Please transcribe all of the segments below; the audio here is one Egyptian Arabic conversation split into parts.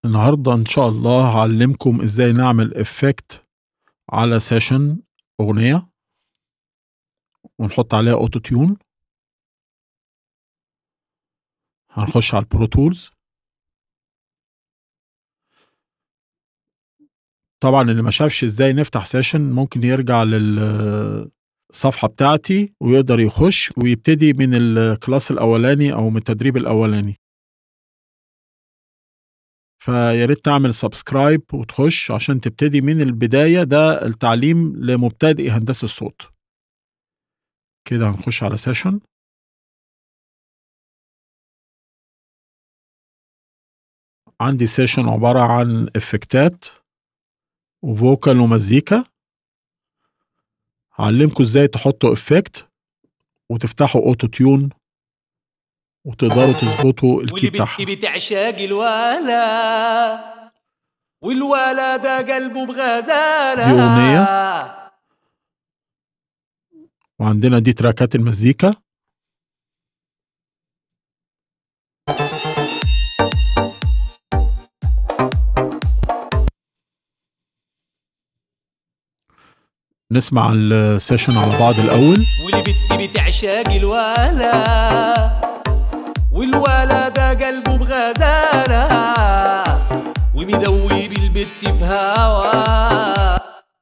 النهارده ان شاء الله هعلمكم ازاي نعمل افكت على سيشن اغنيه ونحط عليها اوتو تيون هنخش على البرو تولز طبعا اللي ما شافش ازاي نفتح سيشن ممكن يرجع للصفحه بتاعتي ويقدر يخش ويبتدي من الكلاس الاولاني او من التدريب الاولاني فيا ريت تعمل سبسكرايب وتخش عشان تبتدي من البدايه ده التعليم لمبتدئ هندسه الصوت كده هنخش على سيشن عندي سيشن عبارة عن افكتات وفوكال ومزيكا هعلمكم ازاي تحطوا افكت وتفتحوا اوتو تيون وتقدروا تظبطوا الكي بتاعها واللي بتعشاق الولا والولا ده قلبه بغزالة دي أغنية. وعندنا دي تراكات المزيكا نسمع السيشن على بعض الأول واللي بت بتعشاق الولا والولا ده قلبه بغزالة ومدوي بالبت في هوا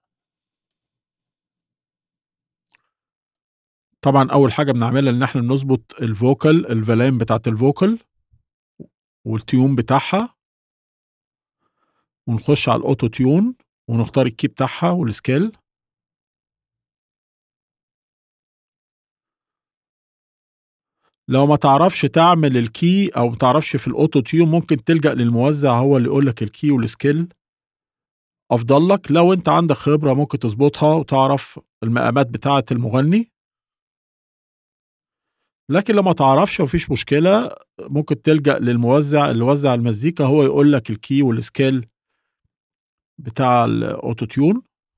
طبعا أول حاجة بنعملها إن احنا نظبط الفوكال الفلايم بتاعت الفوكال والتيون بتاعها ونخش على الأوتو تيون ونختار الكي بتاعها والسكيل لو ما تعرفش تعمل الكي او ما تعرفش في الاوتو تيون ممكن تلجا للموزع هو اللي يقول لك الكي والسكيل افضل لك لو انت عندك خبره ممكن تظبطها وتعرف المقامات بتاعه المغني لكن لو ما تعرفش مفيش مشكله ممكن تلجا للموزع اللي وزع المزيكا هو يقول لك الكي والسكيل بتاع الاوتو تيون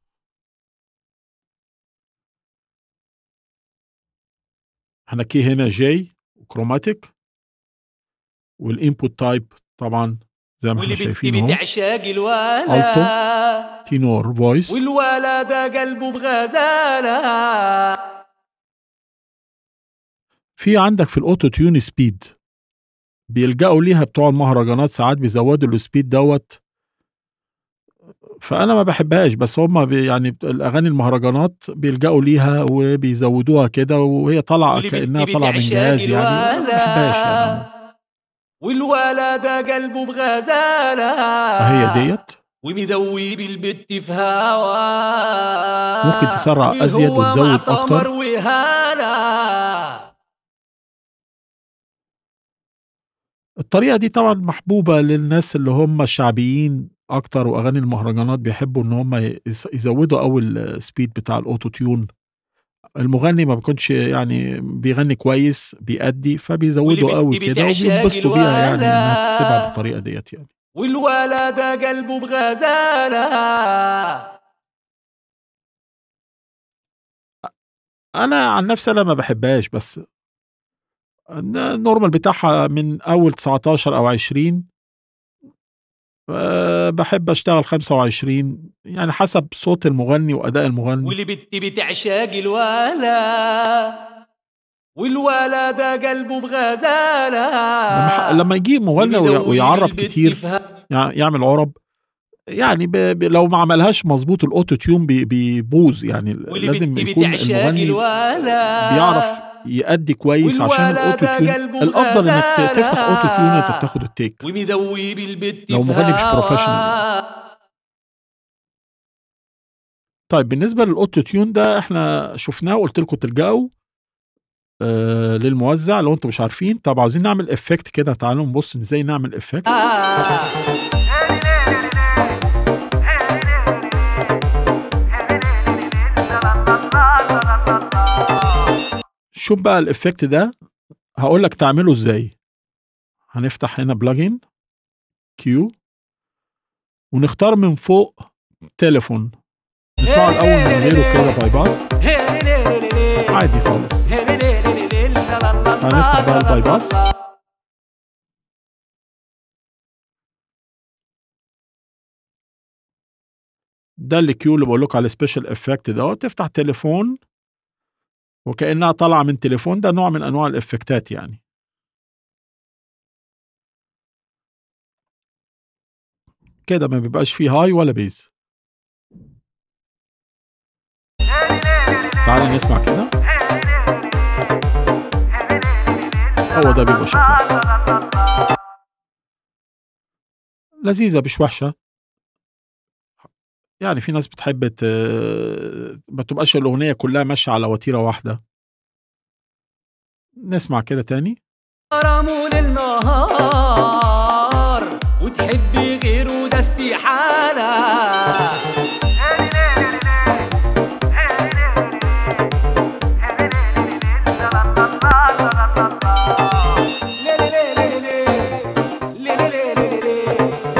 احنا كي هنا جي وكروماتيك والانبوت تايب طبعا زي ما احنا واللي بت شايفين اهو بتعشاق الولا تينور فويس والولا ده قلبه بغزالة في عندك في الاوتو تيون سبيد بيلجأوا ليها بتوع المهرجانات ساعات بيزودوا السبيد دوت فانا ما بحبهاش بس هم بي يعني الاغاني المهرجانات بيلجأوا ليها وبيزودوها كده وهي طالعه واللي بت كانها طالعه من بتعشاق جهاز يعني أنا ما بحبهاش يعني الولا والولا ده قلبه بغزالة هي ديت ومدوي بالبت في هوا ممكن تسرع أزيد وهو وتزود مع أكتر. سمر وهانا الطريقه دي طبعا محبوبه للناس اللي هم الشعبيين اكتر واغاني المهرجانات بيحبوا ان هم يز- يزودوا قوي السبيد بتاع الاوتو تيون المغني ما بيكونش يعني بيغني كويس بيأدي فبيزودوا واللي قوي بت- كده بتعشق وبينبسطوا بيها يعني انها الولا. تسيبها بالطريقه ديت يعني والولا ده قلبه بغزالة انا عن نفسي انا ما بحبهاش بس النورمال بتاعها من اول 19 او 20 أه بحب اشتغل 25 يعني حسب صوت المغني واداء المغني واللي بت بتعشاق الولا والولا ده قلبه بغزالة لما, لما يجي مغني وي- ومدوي ويعرب بالبت كتير في هوا. يع- يعمل عرب يعني ب... ب... لو ما عملهاش مظبوط الاوتو تيون بي... بيبوظ يعني واللي لازم بت يكون بتعشاق المغني الولا بيعرف يأدي كويس عشان والولا الاوتو ده تيون قلبه الافضل انك ت- غزالة. تفتح اوتو تيون انت بتاخد التيك ومدوي بالبت لو في مغني مش هوا. professional طيب بالنسبه للاوتو تيون ده احنا شفناه وقلت لكم تلجأوا آه للموزع لو انتم مش عارفين طب عاوزين نعمل افكت كده تعالوا نبص ازاي نعمل افكت شوف بقى الافكت ده هقول لك تعمله ازاي هنفتح هنا بلجن كيو ونختار من فوق تليفون نسمعه الاول من غيره كده باي باس عادي خالص هنفتح بقى الباي باس ده الكيو اللي بقول لكم على سبيشال افكت ده تفتح تليفون وكانها طالعه من تليفون ده نوع من انواع الافكتات يعني كده ما بيبقاش فيه هاي ولا بيز تعالي نسمع كده هو ده بيبقى شكله لذيذة مش وحشة يعني في ناس بتحب ت... ما تبقاش الأغنية كلها ماشية على وتيرة واحدة نسمع كده تاني غرامه للنهار وتحبي غيره ده استحالة ليه ليه ليه ليه ليه ليه ليه ليه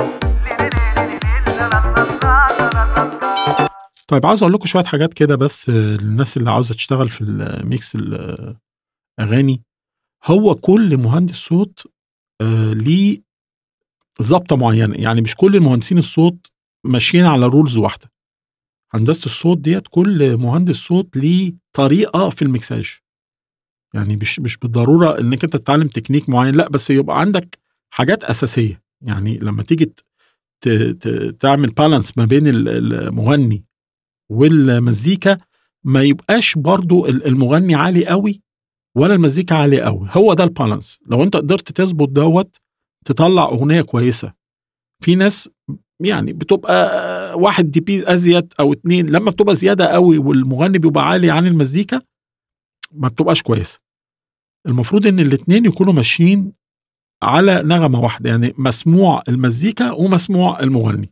ليه طيب عاوز أقول لكم شوية حاجات كده بس آه، للناس اللي عاوزة تشتغل في الميكس الأغاني هو كل مهندس صوت آه، ليه ظبطة معينة يعني مش كل المهندسين الصوت ماشيين على رولز واحدة هندسة الصوت ديت كل مهندس صوت ليه طريقة في المكساج يعني مش مش بالضرورة انك انت تتعلم تكنيك معين لا بس يبقى عندك حاجات أساسية يعني لما تيجي ت- ت- ت- تعمل بالانس ما بين ال- المغني والمزيكا ما يبقاش برضو ال- المغني عالي قوي ولا المزيكا عالية قوي هو ده البالانس لو انت قدرت تظبط دوت تطلع اغنيه كويسه في ناس يعني بتبقى واحد دي بي ازيد او اتنين لما بتبقى زياده قوي والمغني بيبقى عالي عن المزيكا ما بتبقاش كويسه المفروض ان الاتنين يكونوا ماشيين على نغمه واحده يعني مسموع المزيكا ومسموع المغني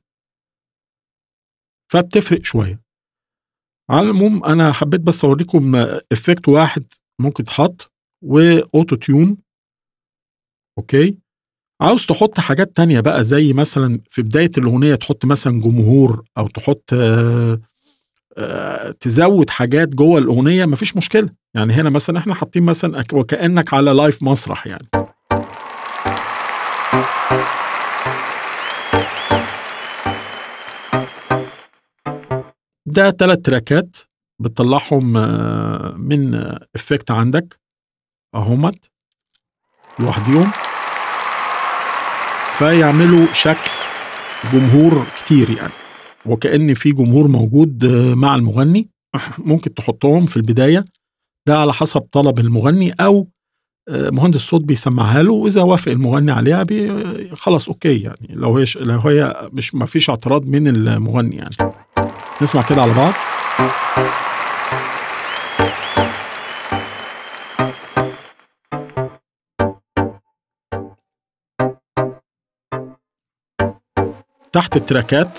فبتفرق شويه على العموم انا حبيت بس اوريكم افكت واحد ممكن تحط واوتو تيون اوكي عاوز تحط حاجات تانية بقى زي مثلا في بداية الأغنية تحط مثلا جمهور أو تحط آه، آه، تزود حاجات جوه الأغنية مفيش مشكلة يعني هنا مثلا احنا حاطين مثلا أك- وكأنك على لايف مسرح يعني ده ثلاث تراكات بتطلعهم آه، من افكت عندك اهمت لوحديهم فيعملوا شكل جمهور كتير يعني وكأن في جمهور موجود آه، مع المغني ممكن تحطهم في البداية ده على حسب طلب المغني أو آه، مهندس صوت بيسمعها له وإذا وافق المغني عليها بي خلاص أوكي يعني لو هي لو هي مش ما فيش اعتراض من المغني يعني نسمع كده على بعض تحت التراكات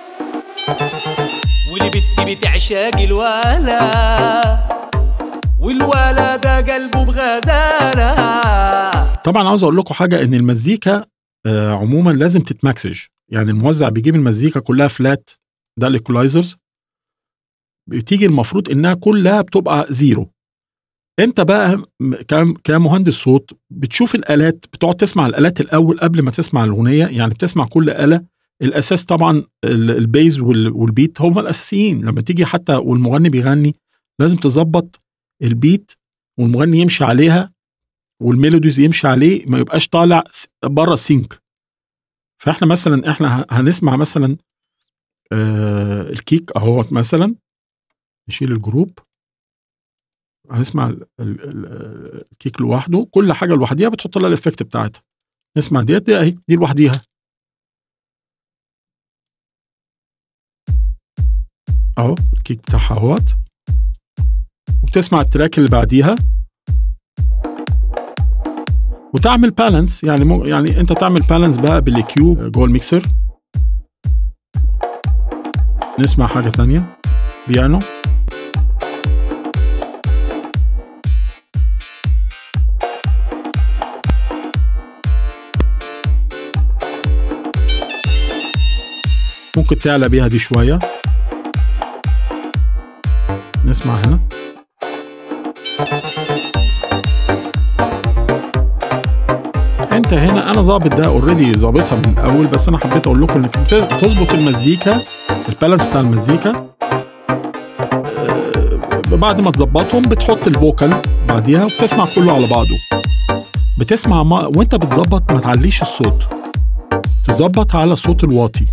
والبت بتعشاق الولا والولا ده قلبه بغزالة طبعا عاوز اقول لكم حاجه ان المزيكا آه، عموما لازم تتمكسج يعني الموزع بيجيب المزيكا كلها فلات ده الايكولايزرز بتيجي المفروض انها كلها بتبقى زيرو انت بقى م- كم- كمهندس صوت بتشوف الالات بتقعد تسمع الالات الاول قبل ما تسمع الاغنيه يعني بتسمع كل اله الاساس طبعا ال- البيز وال- والبيت هم الاساسيين لما تيجي حتى والمغني بيغني لازم تظبط البيت والمغني يمشي عليها والميلوديز يمشي عليه ما يبقاش طالع س- بره السينك فاحنا مثلا احنا ه- هنسمع مثلا آه الكيك اهوت مثلا نشيل الجروب هنسمع ال- ال- ال- الكيك لوحده كل حاجه لوحديها بتحط لها الافكت بتاعتها نسمع ديت دي اهي دي لوحديها اهو الكيك بتاعها اهوت وبتسمع التراك اللي بعديها وتعمل بالانس يعني مو يعني انت تعمل بالانس بقى بالكيو جوه الميكسر نسمع حاجه تانية بيانو ممكن تعلى بيها دي شويه نسمع هنا انت هنا انا ظابط ده اوريدي ظابطها من الاول بس انا حبيت اقول لكم انك ت- تظبط المزيكا البالانس بتاع المزيكا آه، بعد ما تظبطهم بتحط الفوكال بعديها وبتسمع كله على بعضه بتسمع ما وانت بتظبط ما تعليش الصوت تظبط على الصوت الواطي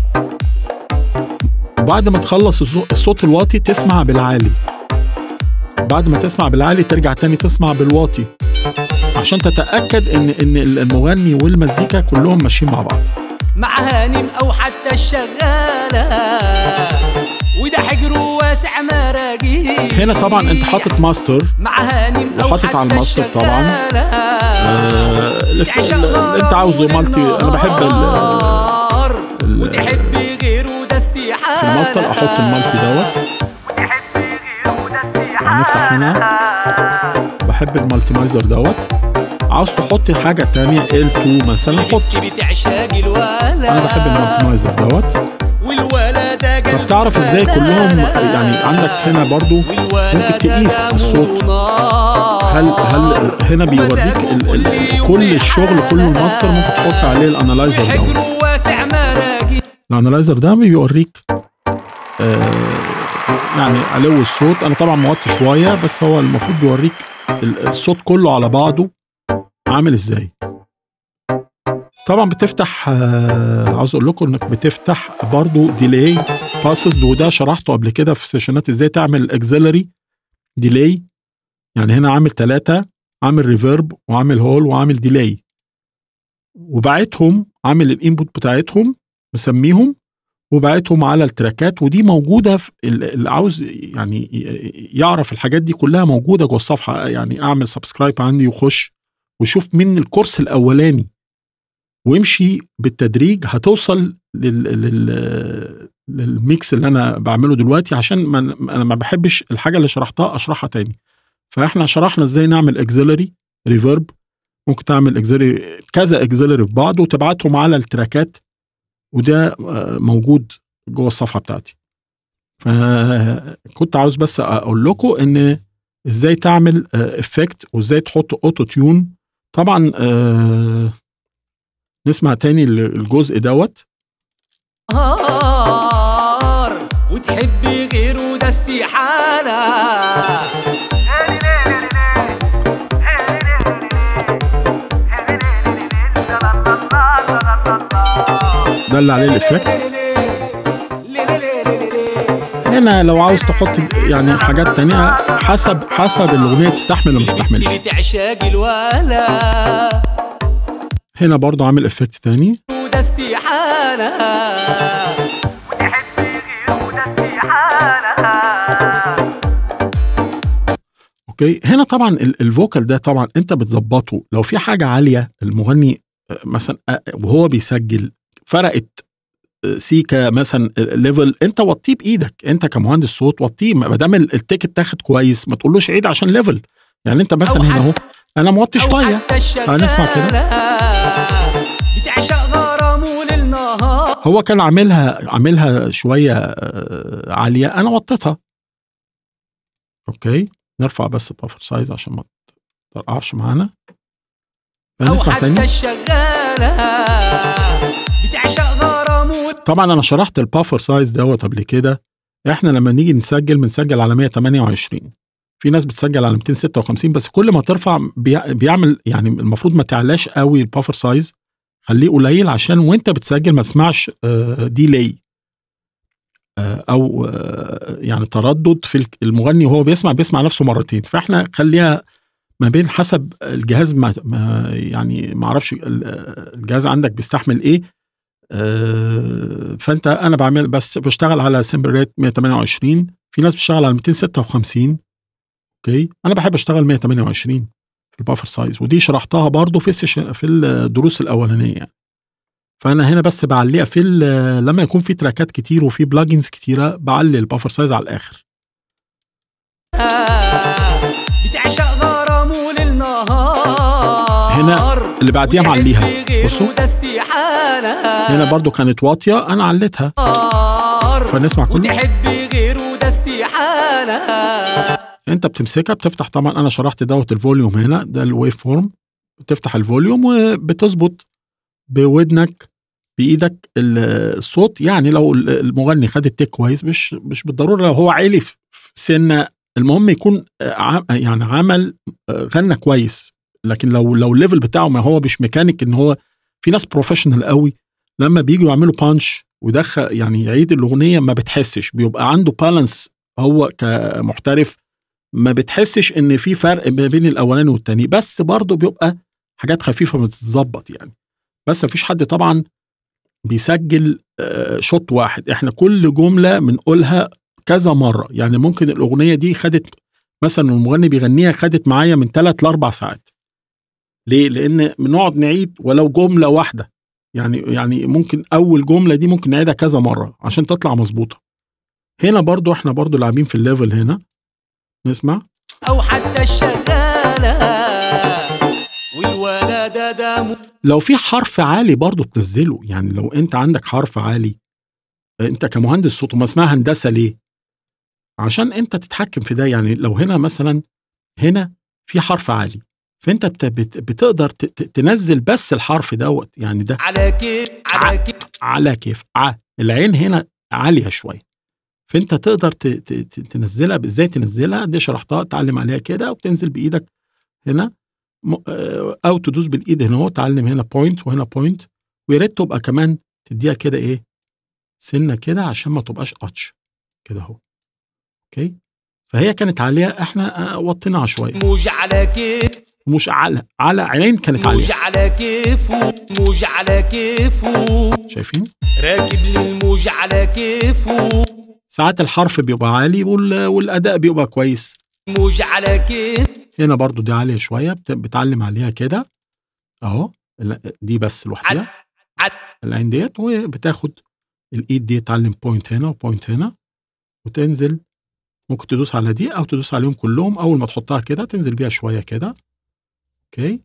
وبعد ما تخلص الصو- الصوت الواطي تسمع بالعالي بعد ما تسمع بالعالي ترجع تاني تسمع بالواطي عشان تتاكد ان ان المغني والمزيكا كلهم ماشيين مع بعض مع هانم او حتى الشغالة وده حجر واسع مراجيح هنا طبعا انت حاطط ماستر مع هانم او وحاطط حتى على الماستر طبعاً. الشغالة آه الف- تعشق اللي انت عاوزه غرام مالتي انا بحب ال- النهار ال- وتحب غيره ده استحالة في الماستر احط المالتي دوت هنفتح هنا بحب المالتيمايزر دوت عاوز تحط حاجه تانية L2 مثلا حط بنتي بتعشق الولا انا بحب المالتيمايزر دوت والولا ده قلبه فبتعرف ازاي كلهم يعني عندك هنا برضو والولا ممكن ده تقيس دمه الصوت. نار. هل هل هنا بيوريك ال ال كل الشغل كله الماستر ممكن تحط عليه الانالايزر دوت حجره واسع مراجي الانالايزر ده بيوريك آه يعني علو الصوت انا طبعا موطي شويه بس هو المفروض بيوريك ال- الصوت كله على بعضه عامل ازاي طبعا بتفتح آه عاوز اقول لكم انك بتفتح برضو ديلي باسز وده شرحته قبل كده في سيشنات ازاي تعمل اكزيلري ديلي يعني هنا عامل ثلاثة عامل ريفيرب وعامل هول وعامل ديلي وبعتهم عامل الانبوت بتاعتهم مسميهم وبعتهم على التراكات ودي موجوده في ال- اللي عاوز يعني ي- يعرف الحاجات دي كلها موجوده جوه الصفحه يعني اعمل سبسكرايب عندي وخش وشوف من الكورس الاولاني وامشي بالتدريج هتوصل لل... لل... للميكس اللي انا بعمله دلوقتي عشان ما انا ما بحبش الحاجه اللي شرحتها اشرحها تاني فاحنا شرحنا ازاي نعمل اكزيلري ريفيرب ممكن تعمل اكزيلري كذا اكزيلري في بعض وتبعتهم على التراكات وده آه، موجود جوه الصفحه بتاعتي فكنت عاوز بس اقول لكم ان ازاي تعمل افكت وازاي تحط اوتو تيون طبعا آه، نسمع تاني ال- الجزء دوت نهار وتحبي غيره ده استحالة ده اللي عليه الافكت هنا لو عاوز تحط يعني حاجات تانية حسب حسب الاغنيه تستحمل ولا ما تستحملش بنتي بتعشق الولا هنا برضو عامل افكت تاني وده استحالة اوكي هنا طبعا ال- الفوكال ده طبعا انت بتظبطه لو في حاجه عاليه المغني آه، مثلا آه، وهو بيسجل فرقت آه، سيكا مثلا آه، ليفل انت وطيه بايدك انت كمهندس صوت وطيه ما دام ال- التيكت تاخد كويس ما تقولوش عيد عشان ليفل يعني انت مثلا أو هنا اهو انا موطي أو شويه حتى الشغالة هنسمع كده. بتعشق غرامه للنهار هو كان عاملها عاملها شويه آه، عاليه انا وطيتها اوكي نرفع بس البافر سايز عشان ما ترقعش معانا أو نسمع حتى تاني الشغالة بتعشق غرامه طبعا انا شرحت البافر سايز دوت قبل كده احنا لما نيجي نسجل بنسجل على 128 في ناس بتسجل على 256 بس كل ما ترفع بيع- بيعمل يعني المفروض ما تعلاش قوي البافر سايز خليه قليل عشان وانت بتسجل ما تسمعش ديلي او آه، يعني تردد في الك- المغني وهو بيسمع بيسمع نفسه مرتين فاحنا خليها ما بين حسب الجهاز ما ما- يعني ما اعرفش ال- الجهاز عندك بيستحمل ايه آه، فانت انا بعمل بس بشتغل على سامبل ريت 128 في ناس بتشتغل على 256 اوكي انا بحب اشتغل 128 في البافر سايز ودي شرحتها برضو في السيشن في الدروس الاولانيه يعني فانا هنا بس بعليها في ال- لما يكون في تراكات كتير وفي بلجنز كتيره بعلي البافر سايز على الاخر بتعشق غرامه للنهار هنا اللي بعديها وتحب معليها. غيره بصوا. ده استحالة هنا برضو كانت واطيه انا عليتها نهار فنسمع كله وتحب غيره ده استحالة انت بتمسكها بتفتح طبعا انا شرحت دوت الفوليوم هنا ده الويف فورم بتفتح الفوليوم وبتظبط بودنك بايدك ال- الصوت يعني لو ال- المغني خد التيك كويس مش مش بالضروره لو هو عالي في في سنه المهم يكون آه، ع- يعني عمل آه، غنى كويس لكن لو لو الليفل بتاعه ما هو مش ميكانيك ان هو في ناس بروفيشنال قوي لما بييجوا يعملوا بانش ويدخل يعني يعيد الاغنيه ما بتحسش بيبقى عنده بالانس هو كمحترف ما بتحسش ان في فرق ما بين الاولاني والتاني بس برضه بيبقى حاجات خفيفه بتتظبط يعني بس مفيش حد طبعا بيسجل آه، شوط واحد احنا كل جمله بنقولها كذا مره يعني ممكن الاغنيه دي خدت مثلا المغني بيغنيها خدت معايا من ثلاث لاربع ساعات ليه لان بنقعد نعيد ولو جمله واحده يعني يعني ممكن اول جمله دي ممكن نعيدها كذا مره عشان تطلع مظبوطه هنا برضو احنا برضو لاعبين في الليفل هنا نسمع او حتى الشغالة والولد ده م- لو في حرف عالي برضو تنزله يعني لو انت عندك حرف عالي انت كمهندس صوت وما اسمها هندسه ليه عشان انت تتحكم في ده يعني لو هنا مثلا هنا في حرف عالي فانت بت- بت- بتقدر ت- ت- تنزل بس الحرف دوت يعني ده على كيف على كيف على كيف ع العين هنا عاليه شويه فانت تقدر ت- ت- ت- تنزلها ازاي تنزلها دي شرحتها تعلم عليها كده وبتنزل بايدك هنا م- آه، او تدوس بالايد هنا اهو تعلم هنا بوينت وهنا بوينت ويا ريت تبقى كمان تديها كده ايه سنه كده عشان ما تبقاش اتش كده اهو اوكي فهي كانت عاليه احنا آه، وطيناها شويه موج على كيف مش على على عينين كانت موج عاليه على كيفه موج على كيفه شايفين راكب للموج على كيفه ساعات الحرف بيبقى عالي وال- والاداء بيبقى كويس موج على كيف هنا برضو دي عاليه شويه بت- بتعلم عليها كده اهو ال- دي بس عد لوحدها عد العين ديت وبتاخد الايد دي تعلم بوينت هنا وبوينت هنا وتنزل ممكن تدوس على دي او تدوس عليهم كلهم اول ما تحطها كده تنزل بيها شويه كده اوكي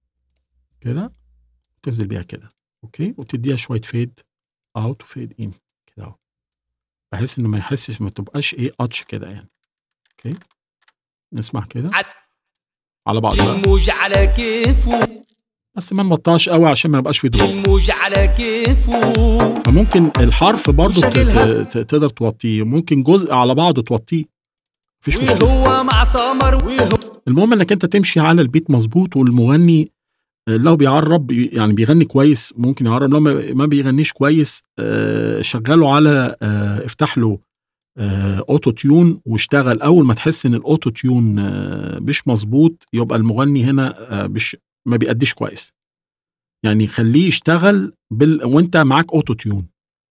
كده تنزل بيها كده اوكي وتديها شويه فيد اوت وفيد ان كده اهو بحيث انه ما يحسش ما تبقاش ايه اتش كده يعني اوكي نسمع كده عد على بعض بقى الموج على كيفه بس ما نبطاش قوي عشان ما يبقاش في دروب الموج على كيفه فممكن الحرف برضو ت- وشغلها. ت- ت- تقدر توطيه ممكن جزء على بعضه توطيه مفيش مشكله وهو مع سمر وهو المهم انك انت تمشي على البيت مظبوط والمغني آه، لو بيعرب بي- يعني بيغني كويس ممكن يعرب لو ما ما بيغنيش كويس آه، شغله على آه، افتح له آه، اوتو تيون واشتغل اول ما تحس ان الاوتو تيون آه، مش مظبوط يبقى المغني هنا آه، مش ما بيأديش كويس يعني خليه يشتغل بال... وانت معاك اوتو تيون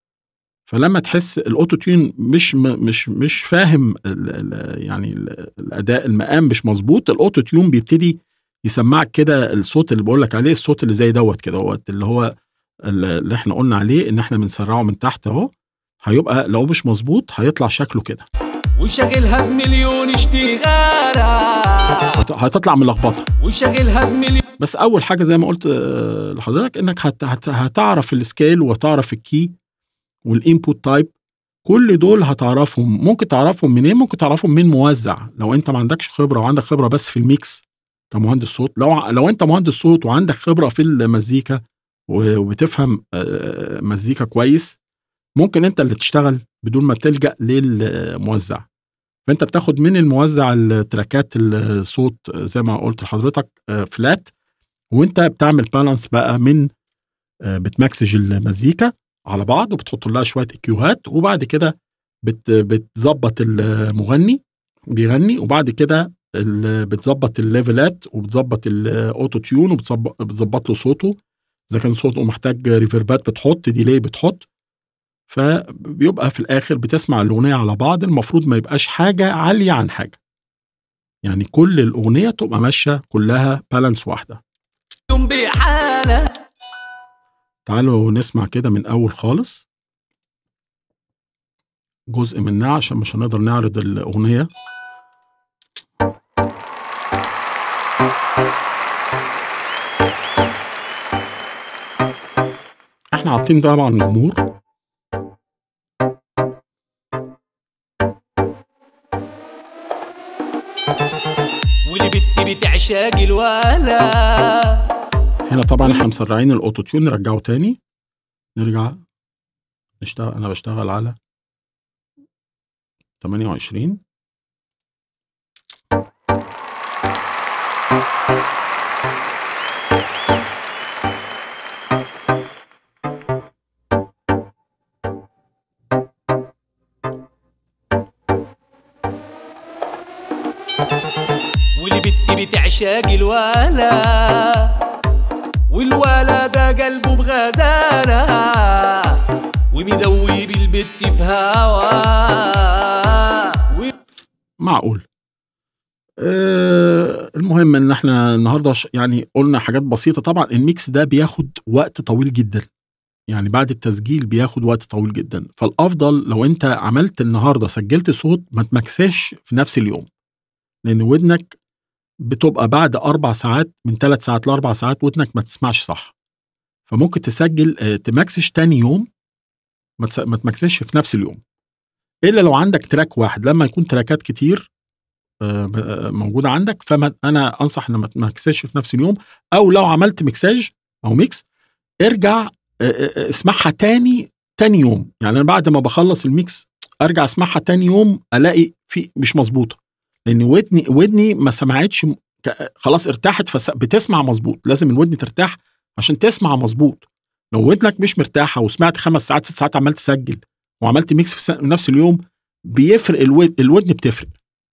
فلما تحس الاوتو تيون مش م... مش مش فاهم ال... ال... يعني ال... الاداء المقام مش مظبوط الاوتو تيون بيبتدي يسمعك كده الصوت اللي بقول لك عليه الصوت اللي زي دوت كده دوت اللي هو ال- اللي احنا قلنا عليه ان احنا بنسرعه من تحت اهو هيبقى لو مش مظبوط هيطلع شكله كده وشغلها بمليون اشتغالة هت- هتطلع ملخبطه وشغلها بمليون بس اول حاجه زي ما قلت آه، لحضرتك انك هت هت هتعرف السكيل وتعرف الكي والانبوت تايب كل دول هتعرفهم ممكن تعرفهم منين ممكن تعرفهم من موزع لو انت ما عندكش خبره وعندك خبره بس في الميكس كمهندس صوت لو لو انت مهندس صوت وعندك خبره في المزيكا و- وبتفهم آه، مزيكا كويس ممكن انت اللي تشتغل بدون ما تلجا للموزع فانت بتاخد من الموزع التراكات الصوت زي ما قلت لحضرتك فلات وانت بتعمل بالانس بقى من آه، بتمكسج المزيكا على بعض وبتحط لها شويه اكيوهات وبعد كده بت بتظبط المغني بيغني وبعد كده ال- بتظبط الليفلات وبتظبط الاوتو تيون وبتظبط له صوته اذا كان صوته محتاج ريفربات بتحط ديلي بتحط فبيبقى في الاخر بتسمع الاغنيه على بعض المفروض ما يبقاش حاجه عاليه عن حاجه يعني كل الاغنيه تبقى ماشيه كلها بالانس واحده بحالة تعالوا نسمع كده من اول خالص جزء منها عشان مش هنقدر نعرض الاغنيه احنا حاطين طبعا جمهور والبت بتعشاق الولا هنا طبعا احنا مسرعين الاوتو تيون نرجعه تاني نرجع نشتغل انا بشتغل على 28 والبت بتعشاق الولا والولا ده قلبه بغزالة ومدوي بالبت في هوا و- معقول أه المهم ان احنا النهارده ش- يعني قلنا حاجات بسيطه طبعا الميكس ده بياخد وقت طويل جدا يعني بعد التسجيل بياخد وقت طويل جدا فالافضل لو انت عملت النهارده سجلت صوت ما تمكسش في نفس اليوم لان ودنك بتبقى بعد اربع ساعات من ثلاث ساعات لاربع ساعات ودنك ما تسمعش صح فممكن تسجل آه، تمكسش تاني يوم ما تس- ما تمكسش في نفس اليوم الا لو عندك تراك واحد لما يكون تراكات كتير آه، ب- آه، موجوده عندك فما انا انصح ان ما تمكسش في نفس اليوم او لو عملت مكساج او ميكس ارجع آه، آه، آه، اسمعها تاني تاني يوم يعني انا بعد ما بخلص الميكس ارجع اسمعها تاني يوم الاقي في مش مظبوطه لان ودني ودني ما سمعتش م- ك- خلاص ارتاحت فبتسمع مظبوط لازم الودن ترتاح عشان تسمع مظبوط لو ودنك مش مرتاحه وسمعت خمس ساعات ست ساعات عمال تسجل وعملت ميكس في س- نفس اليوم بيفرق الود... الودن بتفرق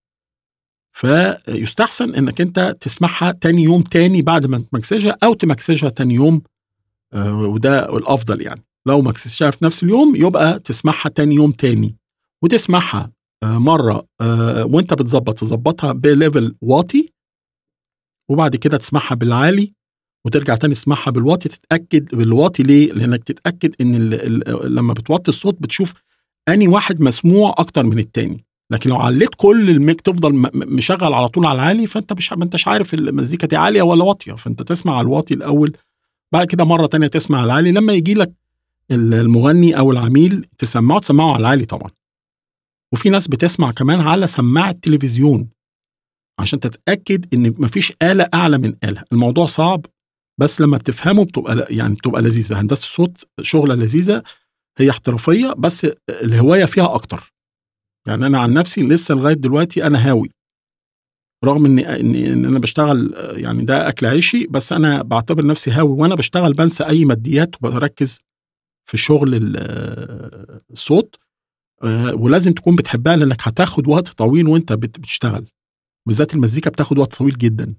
فيستحسن انك انت تسمعها تاني يوم تاني بعد ما تمكسجها او تمكسجها تاني يوم آه، وده الافضل يعني لو مكسجها في نفس اليوم يبقى تسمعها تاني يوم تاني وتسمعها آه، مره آه، وانت بتظبط تظبطها بليفل واطي وبعد كده تسمعها بالعالي وترجع تاني تسمعها بالواطي تتاكد بالواطي ليه؟ لانك تتاكد ان ال ال لما بتوطي الصوت بتشوف اني واحد مسموع اكتر من التاني لكن لو عليت كل الميك تفضل م- م- مشغل على طول على العالي فانت مش ما انتش عارف المزيكا دي عاليه ولا واطيه فانت تسمع على الواطي الاول بعد كده مره تانية تسمع على العالي لما يجي لك ال- المغني او العميل تسمعه تسمعه على العالي طبعا وفي ناس بتسمع كمان على سماعه تلفزيون عشان تتاكد ان مفيش اله اعلى من اله الموضوع صعب بس لما بتفهمه بتبقى ل- يعني بتبقى لذيذه هندسه الصوت شغله لذيذه هي احترافيه بس الهوايه فيها اكتر يعني انا عن نفسي لسه لغايه دلوقتي انا هاوي رغم ان ان, إن انا بشتغل آه، يعني ده اكل عيشي بس انا بعتبر نفسي هاوي وانا بشتغل بنسى اي ماديات وبركز في شغل ال- آه، الصوت آه، ولازم تكون بتحبها لانك هتاخد وقت طويل وانت بت- بتشتغل بالذات المزيكا بتاخد وقت طويل جدا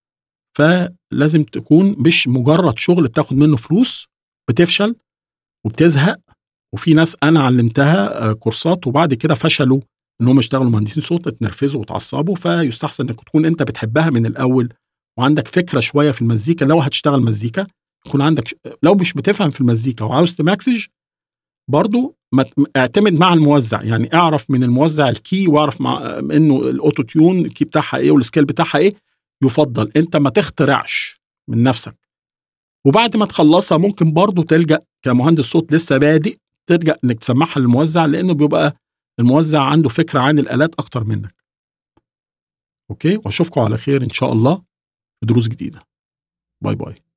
فلازم تكون مش مجرد شغل بتاخد منه فلوس بتفشل وبتزهق وفي ناس انا علمتها آه، كورسات وبعد كده فشلوا ان هم يشتغلوا مهندسين صوت اتنرفزوا واتعصبوا فيستحسن انك تكون انت بتحبها من الاول وعندك فكره شويه في المزيكا لو هتشتغل مزيكا يكون عندك ش- لو مش بتفهم في المزيكا وعاوز تماكسج برضو ما ت- اعتمد مع الموزع يعني اعرف من الموزع الكي واعرف مع انه الاوتو تيون الكي بتاعها ايه والسكيل بتاعها ايه يفضل انت ما تخترعش من نفسك وبعد ما تخلصها ممكن برضو تلجا كمهندس صوت لسه بادئ ترجع انك تسمعها للموزع لانه بيبقى الموزع عنده فكره عن الالات اكتر منك اوكي واشوفكم على خير ان شاء الله في دروس جديده باي باي